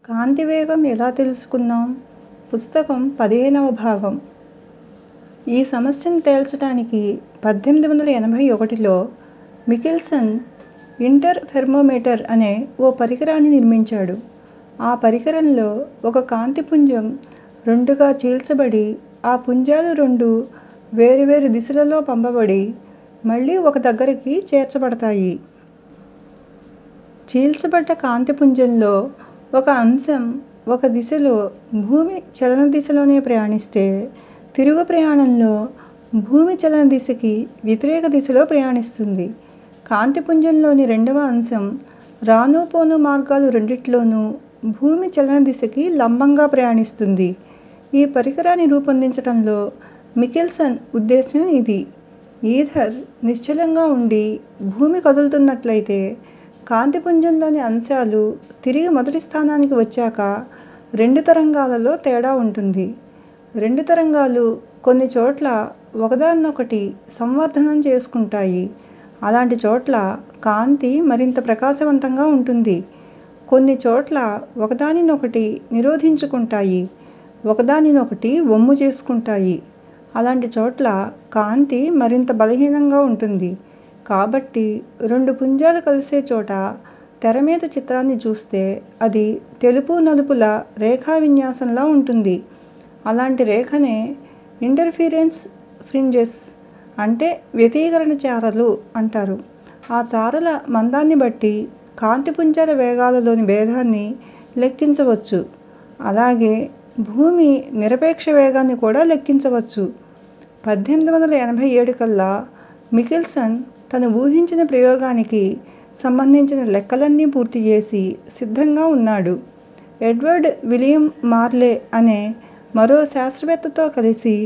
కాంతి వేగం ఎలా తెలుసుకుందాం పుస్తకం పదిహేనవ భాగం ఈ సమస్యను తేల్చడానికి పద్దెనిమిది వందల ఎనభై ఒకటిలో మికెల్సన్ ఇంటర్ ఫెర్మోమీటర్ అనే ఓ పరికరాన్ని నిర్మించాడు ఆ పరికరంలో ఒక కాంతి పుంజం రెండుగా చీల్చబడి ఆ పుంజాలు రెండు వేరువేరు దిశలలో పంపబడి మళ్ళీ ఒక దగ్గరికి చేర్చబడతాయి చీల్చబడ్డ కాంతి పుంజంలో ఒక అంశం ఒక దిశలో భూమి చలన దిశలోనే ప్రయాణిస్తే తిరుగు ప్రయాణంలో భూమి చలన దిశకి వ్యతిరేక దిశలో ప్రయాణిస్తుంది కాంతి పుంజంలోని రెండవ అంశం రాను పోను మార్గాలు రెండిట్లోనూ భూమి చలన దిశకి లంబంగా ప్రయాణిస్తుంది ఈ పరికరాన్ని రూపొందించటంలో మికెల్సన్ ఉద్దేశ్యం ఇది ఈథర్ నిశ్చలంగా ఉండి భూమి కదులుతున్నట్లయితే కాంతి పుంజంలోని అంశాలు తిరిగి మొదటి స్థానానికి వచ్చాక రెండు తరంగాలలో తేడా ఉంటుంది రెండు తరంగాలు కొన్ని చోట్ల ఒకదాన్నొకటి సంవర్ధనం చేసుకుంటాయి అలాంటి చోట్ల కాంతి మరింత ప్రకాశవంతంగా ఉంటుంది కొన్ని చోట్ల ఒకదానినొకటి నిరోధించుకుంటాయి ఒకదానినొకటి వమ్ము చేసుకుంటాయి అలాంటి చోట్ల కాంతి మరింత బలహీనంగా ఉంటుంది కాబట్టి రెండు పుంజాలు కలిసే చోట తెర మీద చిత్రాన్ని చూస్తే అది తెలుపు నలుపుల రేఖా విన్యాసంలా ఉంటుంది అలాంటి రేఖనే ఇంటర్ఫిరెన్స్ ఫ్రింజెస్ అంటే వ్యతికరణ చారలు అంటారు ఆ చారల మందాన్ని బట్టి కాంతి పుంజాల వేగాలలోని భేదాన్ని లెక్కించవచ్చు అలాగే భూమి నిరపేక్ష వేగాన్ని కూడా లెక్కించవచ్చు పద్దెనిమిది వందల ఎనభై ఏడు కల్లా మికెల్సన్ తను ఊహించిన ప్రయోగానికి సంబంధించిన లెక్కలన్నీ పూర్తి చేసి సిద్ధంగా ఉన్నాడు ఎడ్వర్డ్ విలియం మార్లే అనే మరో శాస్త్రవేత్తతో కలిసి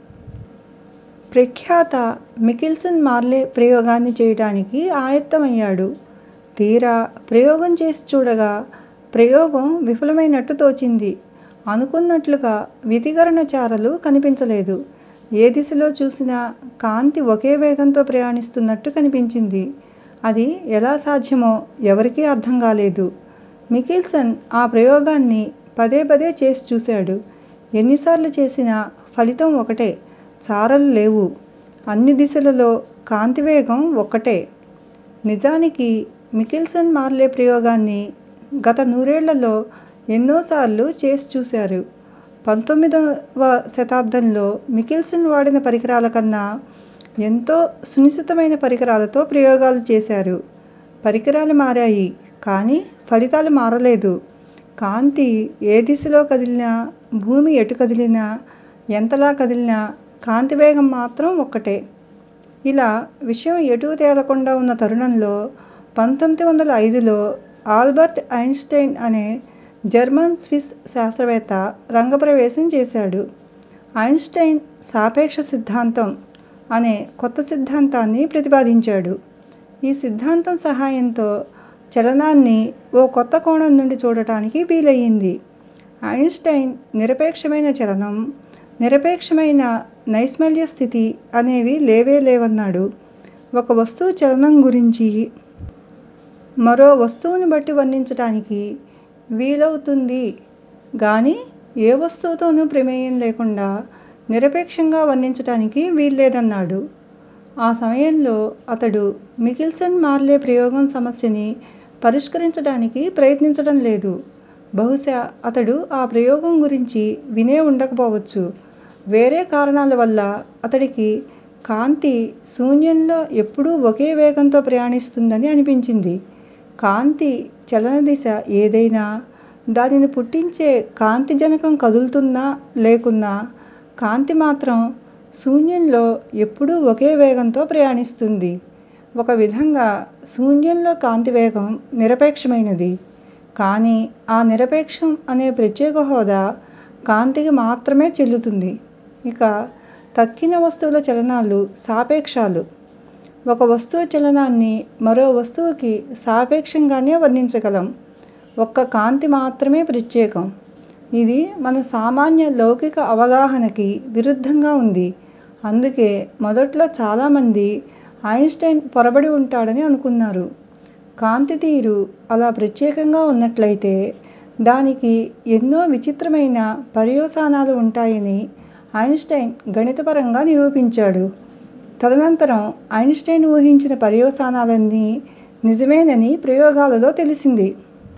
ప్రఖ్యాత మికెల్సన్ మార్లే ప్రయోగాన్ని చేయటానికి ఆయత్తమయ్యాడు తీరా ప్రయోగం చేసి చూడగా ప్రయోగం విఫలమైనట్టు తోచింది అనుకున్నట్లుగా వ్యతికరణ చారలు కనిపించలేదు ఏ దిశలో చూసినా కాంతి ఒకే వేగంతో ప్రయాణిస్తున్నట్టు కనిపించింది అది ఎలా సాధ్యమో ఎవరికీ అర్థం కాలేదు మికెల్సన్ ఆ ప్రయోగాన్ని పదే పదే చేసి చూశాడు ఎన్నిసార్లు చేసినా ఫలితం ఒకటే చారలు లేవు అన్ని దిశలలో కాంతి వేగం ఒక్కటే నిజానికి మికెల్సన్ మార్లే ప్రయోగాన్ని గత నూరేళ్లలో ఎన్నోసార్లు చేసి చూశారు పంతొమ్మిదవ శతాబ్దంలో మికెల్సన్ వాడిన పరికరాల కన్నా ఎంతో సునిశితమైన పరికరాలతో ప్రయోగాలు చేశారు పరికరాలు మారాయి కానీ ఫలితాలు మారలేదు కాంతి ఏ దిశలో కదిలినా భూమి ఎటు కదిలినా ఎంతలా కదిలినా కాంతి వేగం మాత్రం ఒక్కటే ఇలా విషయం ఎటూ తేలకుండా ఉన్న తరుణంలో పంతొమ్మిది వందల ఐదులో ఆల్బర్ట్ ఐన్స్టైన్ అనే జర్మన్ స్విస్ శాస్త్రవేత్త రంగప్రవేశం చేశాడు ఐన్స్టైన్ సాపేక్ష సిద్ధాంతం అనే కొత్త సిద్ధాంతాన్ని ప్రతిపాదించాడు ఈ సిద్ధాంతం సహాయంతో చలనాన్ని ఓ కొత్త కోణం నుండి చూడటానికి వీలయ్యింది ఐన్స్టైన్ నిరపేక్షమైన చలనం నిరపేక్షమైన నైష్మల్య స్థితి అనేవి లేవే లేవన్నాడు ఒక వస్తువు చలనం గురించి మరో వస్తువుని బట్టి వర్ణించటానికి వీలవుతుంది గాని ఏ వస్తువుతోనూ ప్రమేయం లేకుండా నిరపేక్షంగా వర్ణించటానికి వీల్లేదన్నాడు ఆ సమయంలో అతడు మికెల్సన్ మార్లే ప్రయోగం సమస్యని పరిష్కరించడానికి ప్రయత్నించడం లేదు బహుశా అతడు ఆ ప్రయోగం గురించి వినే ఉండకపోవచ్చు వేరే కారణాల వల్ల అతడికి కాంతి శూన్యంలో ఎప్పుడూ ఒకే వేగంతో ప్రయాణిస్తుందని అనిపించింది కాంతి చలన దిశ ఏదైనా దానిని పుట్టించే కాంతి జనకం కదులుతున్నా లేకున్నా కాంతి మాత్రం శూన్యంలో ఎప్పుడూ ఒకే వేగంతో ప్రయాణిస్తుంది ఒక విధంగా శూన్యంలో కాంతి వేగం నిరపేక్షమైనది కానీ ఆ నిరపేక్షం అనే ప్రత్యేక హోదా కాంతికి మాత్రమే చెల్లుతుంది ఇక తక్కిన వస్తువుల చలనాలు సాపేక్షాలు ఒక వస్తువు చలనాన్ని మరో వస్తువుకి సాపేక్షంగానే వర్ణించగలం ఒక్క కాంతి మాత్రమే ప్రత్యేకం ఇది మన సామాన్య లౌకిక అవగాహనకి విరుద్ధంగా ఉంది అందుకే మొదట్లో చాలామంది ఐన్స్టైన్ పొరబడి ఉంటాడని అనుకున్నారు కాంతి తీరు అలా ప్రత్యేకంగా ఉన్నట్లయితే దానికి ఎన్నో విచిత్రమైన పర్యవసానాలు ఉంటాయని ఐన్స్టైన్ గణితపరంగా నిరూపించాడు తదనంతరం ఐన్స్టైన్ ఊహించిన పర్యవసానాలన్నీ నిజమేనని ప్రయోగాలలో తెలిసింది